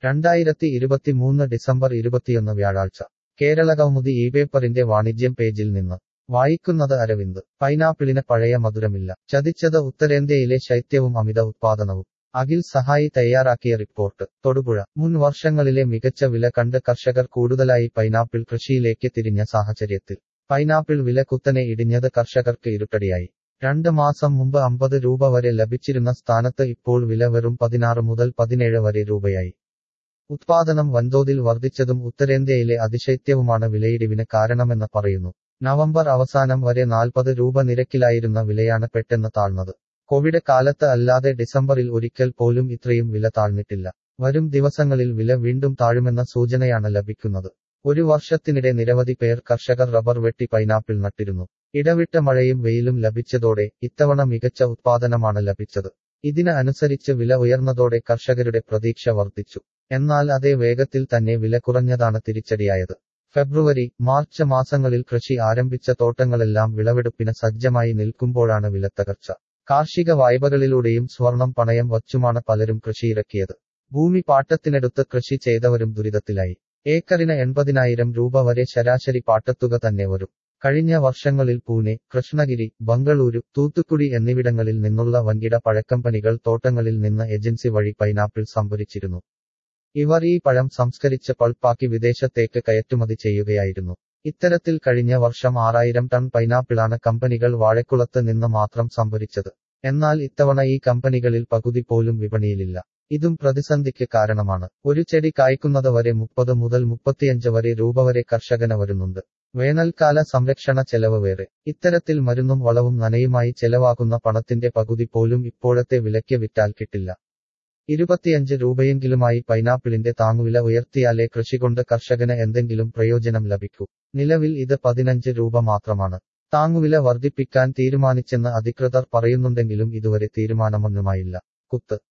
രണ്ടായിരത്തി ഇരുപത്തിമൂന്ന് ഡിസംബർ ഇരുപത്തിയൊന്ന് വ്യാഴാഴ്ച കേരളകൗമുദി ഈ പേപ്പറിന്റെ വാണിജ്യം പേജിൽ നിന്ന് വായിക്കുന്നത് അരവിന്ദ് പൈനാപ്പിളിന് പഴയ മധുരമില്ല ചതിച്ചത് ഉത്തരേന്ത്യയിലെ ശൈത്യവും അമിത ഉത്പാദനവും അഖിൽ സഹായി തയ്യാറാക്കിയ റിപ്പോർട്ട് തൊടുപുഴ മുൻ വർഷങ്ങളിലെ മികച്ച വില കണ്ട് കർഷകർ കൂടുതലായി പൈനാപ്പിൾ കൃഷിയിലേക്ക് തിരിഞ്ഞ സാഹചര്യത്തിൽ പൈനാപ്പിൾ വില കുത്തനെ ഇടിഞ്ഞത് കർഷകർക്ക് ഇരുട്ടടിയായി രണ്ട് മാസം മുമ്പ് അമ്പത് രൂപ വരെ ലഭിച്ചിരുന്ന സ്ഥാനത്ത് ഇപ്പോൾ വില വെറും പതിനാറ് മുതൽ പതിനേഴ് വരെ രൂപയായി ഉത്പാദനം വൻതോതിൽ വർദ്ധിച്ചതും ഉത്തരേന്ത്യയിലെ അതിശൈത്യവുമാണ് വിലയിടിവിന് കാരണമെന്ന് പറയുന്നു നവംബർ അവസാനം വരെ നാൽപ്പത് രൂപ നിരക്കിലായിരുന്ന വിലയാണ് പെട്ടെന്ന് താഴ്ന്നത് കോവിഡ് കാലത്ത് അല്ലാതെ ഡിസംബറിൽ ഒരിക്കൽ പോലും ഇത്രയും വില താഴ്ന്നിട്ടില്ല വരും ദിവസങ്ങളിൽ വില വീണ്ടും താഴുമെന്ന സൂചനയാണ് ലഭിക്കുന്നത് ഒരു വർഷത്തിനിടെ നിരവധി പേർ കർഷകർ റബ്ബർ വെട്ടി പൈനാപ്പിൾ നട്ടിരുന്നു ഇടവിട്ട മഴയും വെയിലും ലഭിച്ചതോടെ ഇത്തവണ മികച്ച ഉത്പാദനമാണ് ലഭിച്ചത് ഇതിന് അനുസരിച്ച് വില ഉയർന്നതോടെ കർഷകരുടെ പ്രതീക്ഷ വർദ്ധിച്ചു എന്നാൽ അതേ വേഗത്തിൽ തന്നെ വില കുറഞ്ഞതാണ് തിരിച്ചടിയായത് ഫെബ്രുവരി മാർച്ച് മാസങ്ങളിൽ കൃഷി ആരംഭിച്ച തോട്ടങ്ങളെല്ലാം വിളവെടുപ്പിന് സജ്ജമായി നിൽക്കുമ്പോഴാണ് വിലത്തകർച്ച കാർഷിക വായ്പകളിലൂടെയും സ്വർണം പണയം വച്ചുമാണ് പലരും കൃഷിയിറക്കിയത് ഭൂമി പാട്ടത്തിനെടുത്ത് കൃഷി ചെയ്തവരും ദുരിതത്തിലായി ഏക്കറിന് എൺപതിനായിരം രൂപ വരെ ശരാശരി പാട്ടത്തുക തന്നെ വരും കഴിഞ്ഞ വർഷങ്ങളിൽ പൂനെ കൃഷ്ണഗിരി ബംഗളൂരു തൂത്തുക്കുടി എന്നിവിടങ്ങളിൽ നിന്നുള്ള വൻകിട പഴക്കമ്പനികൾ തോട്ടങ്ങളിൽ നിന്ന് ഏജൻസി വഴി പൈനാപ്പിൾ സംഭരിച്ചിരുന്നു ഇവർ ഈ പഴം സംസ്കരിച്ച് പൾപ്പാക്കി വിദേശത്തേക്ക് കയറ്റുമതി ചെയ്യുകയായിരുന്നു ഇത്തരത്തിൽ കഴിഞ്ഞ വർഷം ആറായിരം ടൺ പൈനാപ്പിളാണ് കമ്പനികൾ വാഴക്കുളത്ത് നിന്ന് മാത്രം സംഭരിച്ചത് എന്നാൽ ഇത്തവണ ഈ കമ്പനികളിൽ പകുതി പോലും വിപണിയിലില്ല ഇതും പ്രതിസന്ധിക്ക് കാരണമാണ് ഒരു ചെടി കായ്ക്കുന്നത് വരെ മുപ്പത് മുതൽ മുപ്പത്തിയഞ്ച് വരെ രൂപ വരെ കർഷകന് വരുന്നുണ്ട് വേനൽക്കാല സംരക്ഷണ ചെലവ് വേറെ ഇത്തരത്തിൽ മരുന്നും വളവും നനയുമായി ചെലവാകുന്ന പണത്തിന്റെ പകുതി പോലും ഇപ്പോഴത്തെ വിലയ്ക്ക് വിറ്റാൽ കിട്ടില്ല ഇരുപത്തിയഞ്ച് രൂപയെങ്കിലുമായി പൈനാപ്പിളിന്റെ താങ്ങുവില ഉയർത്തിയാലേ കൃഷികൊണ്ട് കർഷകന് എന്തെങ്കിലും പ്രയോജനം ലഭിക്കൂ നിലവിൽ ഇത് പതിനഞ്ച് രൂപ മാത്രമാണ് താങ്ങുവില വർദ്ധിപ്പിക്കാൻ തീരുമാനിച്ചെന്ന് അധികൃതർ പറയുന്നുണ്ടെങ്കിലും ഇതുവരെ തീരുമാനമൊന്നുമായില്ല കുത്ത്